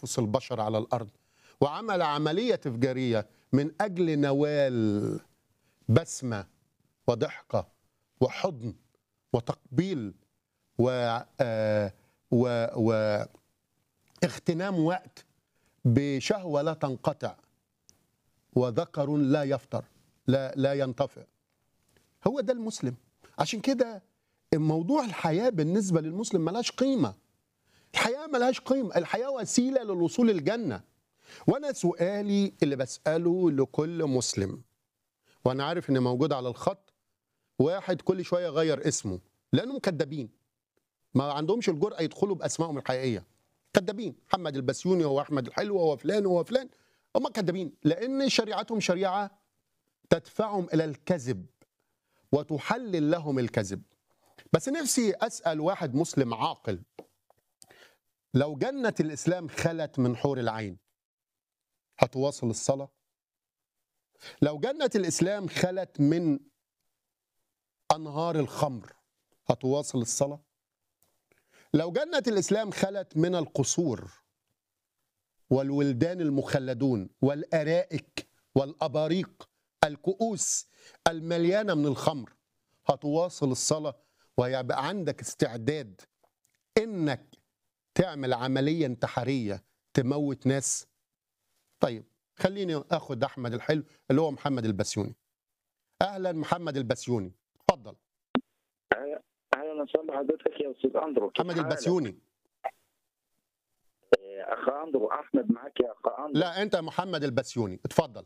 أنفس البشر على الأرض وعمل عملية تفجيرية من أجل نوال بسمة وضحكة وحضن وتقبيل و آه، و و اغتنام وقت بشهوة لا تنقطع وذكر لا يفتر لا لا ينطفئ هو ده المسلم عشان كده موضوع الحياة بالنسبة للمسلم ملهاش قيمة الحياة ملهاش قيمة الحياة وسيلة للوصول الجنة وأنا سؤالي اللي بسأله لكل مسلم وأنا عارف إن موجود على الخط واحد كل شوية غير اسمه لأنهم كدابين ما عندهمش الجرأة يدخلوا بأسمائهم الحقيقية كدابين محمد البسيوني هو أحمد الحلو هو فلان هو فلان هم كدابين لأن شريعتهم شريعة تدفعهم إلى الكذب وتحلل لهم الكذب بس نفسي أسأل واحد مسلم عاقل لو جنة الإسلام خلت من حور العين هتواصل الصلاة لو جنة الإسلام خلت من أنهار الخمر هتواصل الصلاة لو جنة الإسلام خلت من القصور والولدان المخلدون والأرائك والأباريق الكؤوس المليانة من الخمر هتواصل الصلاة ويبقى عندك استعداد إنك تعمل عملية انتحارية تموت ناس طيب خليني اخد احمد الحلو اللي هو محمد البسيوني اهلا محمد البسيوني اتفضل اهلا وسهلا بحضرتك يا استاذ اندرو كيف محمد حالك؟ البسيوني آه، اخ اندرو احمد معك يا اخ اندرو لا انت محمد البسيوني اتفضل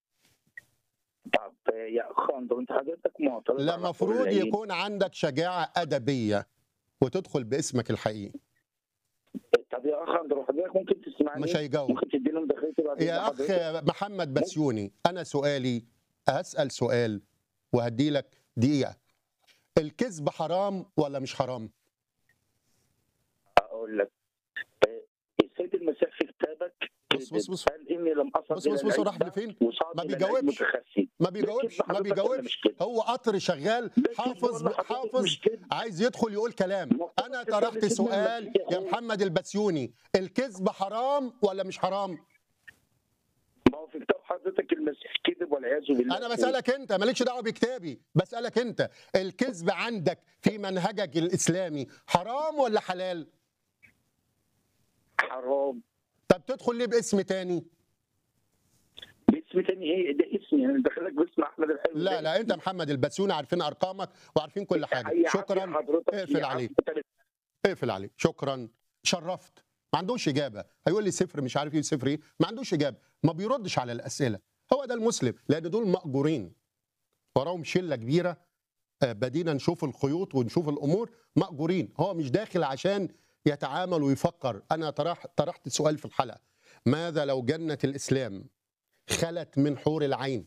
طب آه، يا اخ اندرو انت حضرتك معترض لا على المفروض حور العين. يكون عندك شجاعة أدبية وتدخل باسمك الحقيقي طب يا اخ اندرو حضرتك ممكن تسمعني مش هيجاوب ممكن تديني مداخلتي بعد يا إذن أخ حضرتك؟ محمد بسيوني أنا سؤالي هسأل سؤال وهدي لك دقيقة الكذب حرام ولا مش حرام؟ اقول لك آه، السيد المسيح في كتابك بص بص بص قال اني لم اصل بص بص بص راح لفين؟ ما بيجاوبش. ما بيجاوبش ما بيجاوبش هو قطر شغال حافظ حافظ عايز يدخل يقول كلام انا طرحت سؤال يا محمد البسيوني الكذب حرام ولا مش حرام ما هو في كتاب حضرتك المسيح كذب والعياذ بالله انا بسالك انت مالكش دعوه بكتابي بسالك انت الكذب عندك في منهجك الاسلامي حرام ولا حلال حرام طب تدخل ليه باسم تاني باسم تاني ايه ده اسمي يعني دخلك باسم احمد الحلو لا لا انت محمد البسيوني عارفين ارقامك وعارفين كل حاجه شكرا اقفل عليه. اقفل عليه شكرا شرفت ما عندوش اجابه هيقول لي صفر مش عارف ايه صفر ايه ما عندوش اجابه ما بيردش على الاسئله هو ده المسلم لان دول مأجورين وراهم شله كبيره آه، بدينا نشوف الخيوط ونشوف الامور مأجورين هو مش داخل عشان يتعامل ويفكر انا طرح طرحت سؤال في الحلقه ماذا لو جنه الاسلام خلت من حور العين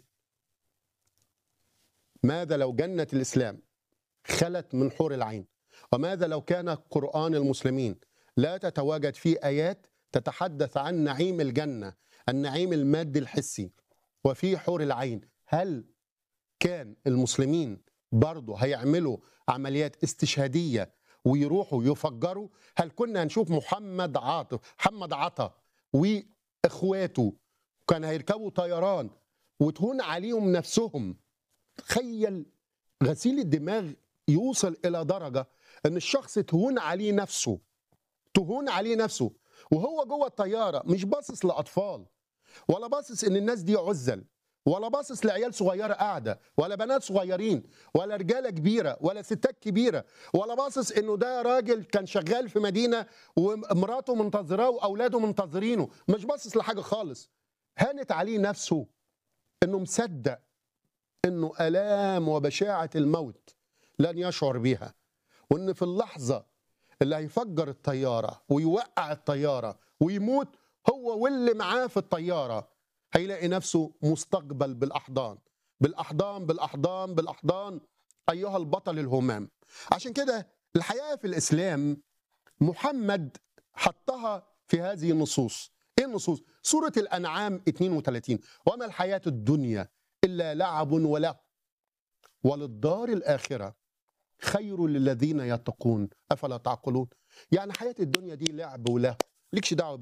ماذا لو جنه الاسلام خلت من حور العين وماذا لو كان قرآن المسلمين لا تتواجد فيه آيات تتحدث عن نعيم الجنة النعيم المادي الحسي وفي حور العين هل كان المسلمين برضه هيعملوا عمليات استشهادية ويروحوا يفجروا هل كنا هنشوف محمد عاطف محمد عطا واخواته كان هيركبوا طيران وتهون عليهم نفسهم تخيل غسيل الدماغ يوصل الى درجه ان الشخص تهون عليه نفسه تهون عليه نفسه وهو جوه الطياره مش باصص لاطفال ولا باصص ان الناس دي عزل ولا باصص لعيال صغيره قاعده ولا بنات صغيرين ولا رجاله كبيره ولا ستات كبيره ولا باصص انه ده راجل كان شغال في مدينه ومراته منتظراه واولاده منتظرينه مش باصص لحاجه خالص هانت عليه نفسه انه مصدق انه الام وبشاعه الموت لن يشعر بيها وان في اللحظه اللي هيفجر الطياره ويوقع الطياره ويموت هو واللي معاه في الطياره هيلاقي نفسه مستقبل بالاحضان بالاحضان بالاحضان بالاحضان ايها البطل الهمام عشان كده الحياه في الاسلام محمد حطها في هذه النصوص ايه النصوص سوره الانعام 32 وما الحياه الدنيا الا لعب وله وللدار الاخره خير للذين يتقون افلا تعقلون يعني حياه الدنيا دي لعب وله ليكش دعوه